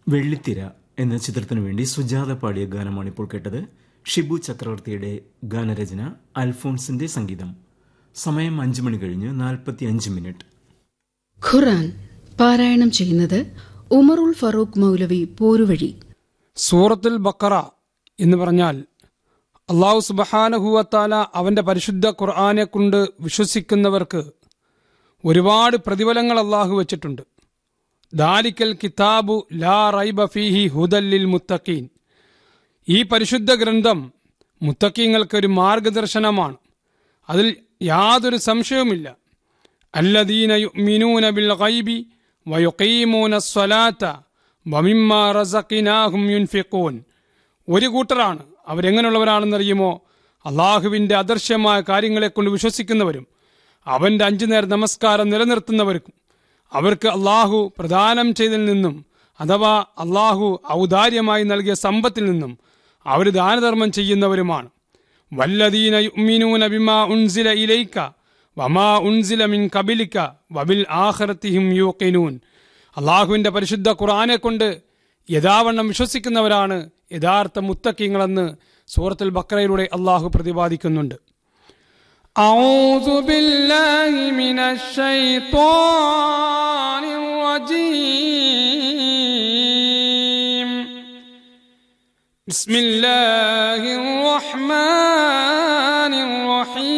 വെള്ളിത്തിര എന്ന ചിത്രത്തിനു വേണ്ടി സുജാത പാടിയ ഗാനമാണ് ഇപ്പോൾ കേട്ടത് ഷിബു ചക്രവർത്തിയുടെ ഗാനരചന അൽഫോൺസിന്റെ സംഗീതം സമയം അഞ്ചു മണി കഴിഞ്ഞ് നാൽപ്പത്തി അഞ്ച് മിനിറ്റ് ഖുറാൻ പാരായണം ചെയ്യുന്നത് ഉമറുൽ ഫറൂഖ് മൗലവി പോരുവഴി സൂറത്തുൽ ബക്കറ എന്ന് പറഞ്ഞാൽ അള്ളാഹു സുബഹാനഹുവത്താല അവന്റെ പരിശുദ്ധ ഖുർആനെ കൊണ്ട് വിശ്വസിക്കുന്നവർക്ക് ഒരുപാട് പ്രതിഫലങ്ങൾ അള്ളാഹു വെച്ചിട്ടുണ്ട് ദാലിക്കൽ കിതാബു ലാ റൈബ ഫീഹി ഹുദല്ലിൽ മുത്തഖീൻ ഈ പരിശുദ്ധ ഗ്രന്ഥം മുത്തക്കീങ്ങൾക്ക് ഒരു മാർഗദർശനമാണ് അതിൽ യാതൊരു സംശയവുമില്ല അല്ലദീന യുഅ്മിനൂന ബിൽ ഗൈബി വയുഖീമൂന സ്വലാത്ത വമിമ്മാ റസഖിനാഹും യുൻഫിഖൂൻ ഒരു കൂട്ടരാണ് അവരെങ്ങനെയുള്ളവരാണെന്നറിയുമോ അള്ളാഹുവിന്റെ അദർശ്യമായ കാര്യങ്ങളെ കൊണ്ട് വിശ്വസിക്കുന്നവരും അവന്റെ അഞ്ചു നേര നമസ്കാരം നിലനിർത്തുന്നവർക്കും അവർക്ക് അള്ളാഹു പ്രദാനം ചെയ്തതിൽ നിന്നും അഥവാ അള്ളാഹു ഔദാര്യമായി നൽകിയ സമ്പത്തിൽ നിന്നും അവർ ദാനധർമ്മം ചെയ്യുന്നവരുമാണ് വല്ലദീന യുഅ്മിനൂന ബിമാ ഉൻസില ഇലൈക വമാ ഉൻസില മിൻ കബിലിക വബിൽ ആഖിറതിഹിം യൂഖിനൂൻ അള്ളാഹുവിന്റെ പരിശുദ്ധ ഖുർആനെ കൊണ്ട് യഥാവണ്ണം വിശ്വസിക്കുന്നവരാണ് യഥാർത്ഥ മുത്തക്കിങ്ങളെന്ന് സൂറത്തുൽ ബക്രയിലൂടെ അള്ളാഹു പ്രതിപാദിക്കുന്നുണ്ട് أعوذ بالله من الشيطان الرجيم بسم الله الرحمن الرحيم